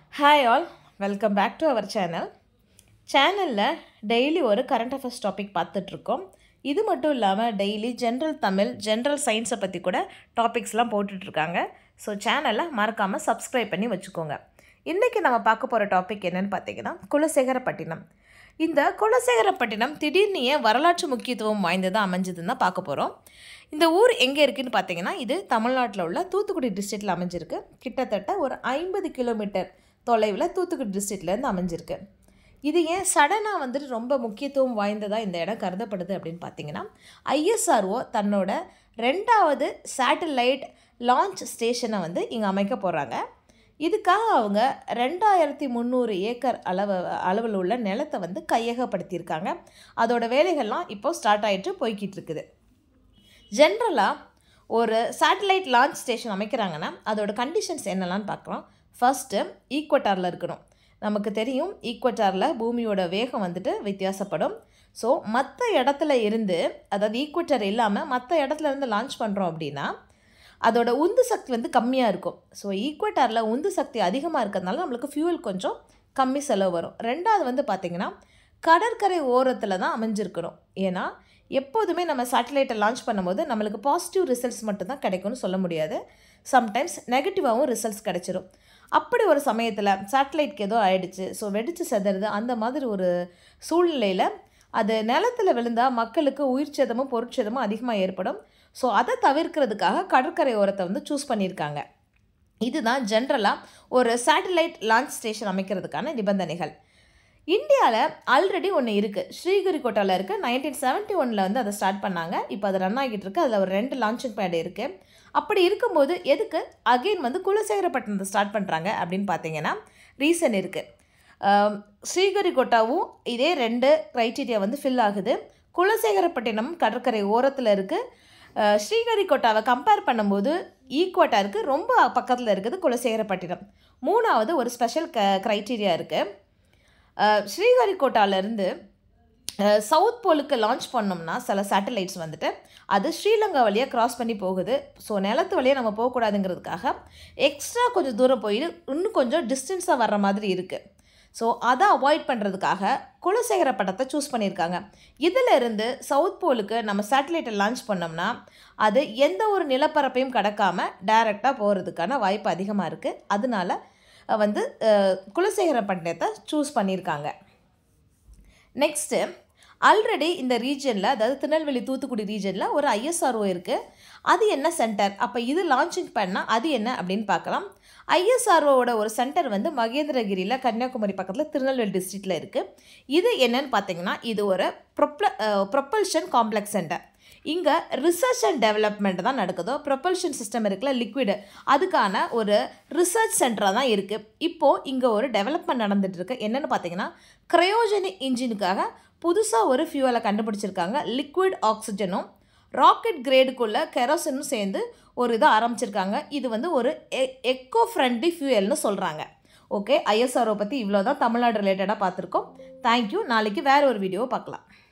hi all welcome back to our channel சேனலில் daily ஒரு current affairs topic பார்த்துட்ருக்கோம் இது மட்டும் இல்லாமல் டெய்லி ஜென்ரல் தமிழ் ஜென்ரல் சயின்ஸை பற்றி கூட டாபிக்ஸ்லாம் போட்டுட்ருக்காங்க ஸோ சேனலை மறக்காமல் சப்ஸ்கிரைப் பண்ணி வச்சுக்கோங்க இன்றைக்கி நம்ம பார்க்க போகிற டாபிக் என்னென்னு பார்த்தீங்கன்னா குலசேகரப்பட்டினம் இந்த குலசேகரப்பட்டினம் திடீர்னு ஏன் வரலாற்று முக்கியத்துவம் வாய்ந்ததாக அமைஞ்சதுன்னு தான் பார்க்க போகிறோம் இந்த ஊர் எங்கே இருக்குன்னு பார்த்தீங்கன்னா இது தமிழ்நாட்டில் உள்ள தூத்துக்குடி டிஸ்ட்ரிக்டில் அமைஞ்சிருக்கு கிட்டத்தட்ட ஒரு ஐம்பது கிலோமீட்டர் தொலைவில் தூத்துக்குடி டிஸ்ட்ரிக்ட்லேருந்து அமைஞ்சிருக்கு இது ஏன் சடனாக வந்துட்டு ரொம்ப முக்கியத்துவம் வாய்ந்ததாக இந்த இடம் கருதப்படுது அப்படின்னு பார்த்தீங்கன்னா ஐஎஸ்ஆர்ஓ தன்னோட ரெண்டாவது சேட்டலைட் லான்ச் ஸ்டேஷனை வந்து இங்கே அமைக்க போகிறாங்க இதுக்காக அவங்க ரெண்டாயிரத்தி முந்நூறு ஏக்கர் அளவு அளவில் உள்ள நிலத்தை வந்து கையகப்படுத்தியிருக்காங்க அதோட வேலைகள்லாம் இப்போ ஸ்டார்ட் ஆகிட்டு போய்கிட்டு இருக்குது ஜென்ரலாக ஒரு சேட்டலைட் லான்ச் ஸ்டேஷன் அமைக்கிறாங்கன்னா அதோட கண்டிஷன்ஸ் என்னெல்லாம் பார்க்கலாம் ஃபஸ்ட்டு ஈக்குவட்டாரில் இருக்கணும் நமக்கு தெரியும் ஈக்குவட்டாரில் பூமியோட வேகம் வந்துட்டு வித்தியாசப்படும் ஸோ மற்ற இடத்துல இருந்து அதாவது ஈக்குவட்டர் இல்லாமல் மற்ற இடத்துல இருந்து லான்ச் பண்ணுறோம் அப்படின்னா அதோட உந்து சக்தி வந்து கம்மியாக இருக்கும் ஸோ ஈக்குவட்டாரில் உந்து சக்தி அதிகமாக இருக்கிறதுனால நம்மளுக்கு ஃபியூல் கொஞ்சம் கம்மி செலவு வரும் ரெண்டாவது வந்து பார்த்திங்கன்னா கடற்கரை ஓரத்தில் தான் அமைஞ்சிருக்கணும் ஏன்னா எப்போதுமே நம்ம சேட்டலைட்டை லான்ச் பண்ணும்போது நம்மளுக்கு பாசிட்டிவ் ரிசல்ட்ஸ் மட்டும்தான் கிடைக்கும்னு சொல்ல முடியாது சம்டைம்ஸ் நெகட்டிவாகவும் ரிசல்ட்ஸ் கிடைச்சிரும் அப்படி ஒரு சமயத்தில் சேட்டலைட்க்கு ஏதோ ஆயிடுச்சு ஸோ வெடித்து செதறது அந்த மாதிரி ஒரு சூழ்நிலையில் அது நிலத்தில் விழுந்தால் மக்களுக்கு உயிர் சேதமும் பொருட்சேதமும் அதிகமாக ஏற்படும் ஸோ அதை தவிர்க்கிறதுக்காக கடற்கரை ஓரத்தை வந்து சூஸ் பண்ணியிருக்காங்க இதுதான் ஜென்ரலாக ஒரு சேட்டலைட் லான்ச் ஸ்டேஷன் அமைக்கிறதுக்கான நிபந்தனைகள் இந்தியாவில் ஆல்ரெடி ஒன்று இருக்குது ஸ்ரீஹரிகோட்டாவில் இருக்குது நைன்டீன் செவன்ட்டி ஒனில் வந்து அதை ஸ்டார்ட் பண்ணாங்க இப்போ அது ரன் ஆகிட்டு இருக்கு அதில் ஒரு ரெண்டு லான்ச்சிங் பேட் இருக்குது அப்படி இருக்கும்போது எதுக்கு அகெயின் வந்து குலசேகரப்பட்டினத்தை ஸ்டார்ட் பண்ணுறாங்க அப்படின்னு பார்த்தீங்கன்னா ரீசன் இருக்குது ஸ்ரீஹரிகோட்டாவும் இதே ரெண்டு க்ரைட்டீரியா வந்து ஃபில் ஆகுது குலசேகரப்பட்டினம் கடற்கரை ஓரத்தில் இருக்குது ஸ்ரீஹரிகோட்டாவை கம்பேர் பண்ணும்போது ஈக்குவட்டாருக்கு ரொம்ப பக்கத்தில் இருக்குது குலசேகரப்பட்டினம் மூணாவது ஒரு ஸ்பெஷல் க க்ரைட்டீரியா இருக்குது ஸ்ரீஹரிகோட்டாலேருந்து சவுத் போலுக்கு லான்ச் பண்ணோம்னா சில சேட்டலைட்ஸ் வந்துட்டு அது ஸ்ரீலங்கா வழியாக க்ராஸ் பண்ணி போகுது ஸோ நிலத்து வழியாக நம்ம போகக்கூடாதுங்கிறதுக்காக எக்ஸ்ட்ரா கொஞ்சம் தூரம் போயிட்டு இன்னும் கொஞ்சம் டிஸ்டன்ஸாக வர்ற மாதிரி இருக்குது ஸோ அதை அவாய்ட் பண்ணுறதுக்காக குலசேகர பட்டத்தை சூஸ் பண்ணியிருக்காங்க இதில் இருந்து சவுத் போலுக்கு நம்ம சேட்டலைட்டை லான்ச் பண்ணோம்னா அது எந்த ஒரு நிலப்பரப்பையும் கடக்காமல் டைரெக்டாக போகிறதுக்கான வாய்ப்பு அதிகமாக இருக்குது அதனால வந்து குலசேகர பட்டணத்தை சூஸ் பண்ணியிருக்காங்க நெக்ஸ்ட்டு ஆல்ரெடி இந்த ரீஜனில் அதாவது திருநெல்வேலி தூத்துக்குடி ரீஜனில் ஒரு ஐஎஸ்ஆர்ஓ இருக்குது அது என்ன சென்டர் அப்போ இது லான்ச்சிங் பண்ணால் அது என்ன அப்படின்னு பார்க்கலாம் ஐஎஸ்ஆர்ஓவோட ஒரு சென்டர் வந்து மகேந்திரகிரியில் கன்னியாகுமரி பக்கத்தில் திருநெல்வேலி டிஸ்ட்ரிக்டில் இருக்குது இது என்னன்னு பார்த்தீங்கன்னா இது ஒரு ப்ரொப்ள ப்ரொப்பல்ஷன் காம்ப்ளெக்ஸ் சென்டர் இங்கே ரிசர்ச் அண்ட் டெவலப்மெண்ட் தான் நடக்குதோ ப்ரொப்பல்ஷன் சிஸ்டம் இருக்குல்ல லிக்விடு அதுக்கான ஒரு ரிசர்ச் சென்டராக தான் இருக்குது இப்போது இங்கே ஒரு டெவலப்மெண்ட் நடந்துகிட்டு இருக்கு என்னென்னு பார்த்தீங்கன்னா க்ரையோஜெனிக் இன்ஜினுக்காக புதுசாக ஒரு ஃபியூவலை கண்டுபிடிச்சிருக்காங்க லிக்விட் ஆக்சிஜனும் ராக்கெட் கிரேடுக்குள்ளே கெரோசினும் சேர்ந்து ஒரு இதை ஆரம்பிச்சிருக்காங்க இது வந்து ஒரு எ எக்கோ ஃப்ரெண்ட்லி ஃபியூயல்னு சொல்கிறாங்க ஓகே ஐஎஸ்ஆர்ஓ பற்றி இவ்வளோ தான் தமிழ்நாடு ரிலேட்டடாக பார்த்துருக்கோம் தேங்க்யூ நாளைக்கு வேறு ஒரு வீடியோவை பார்க்கலாம்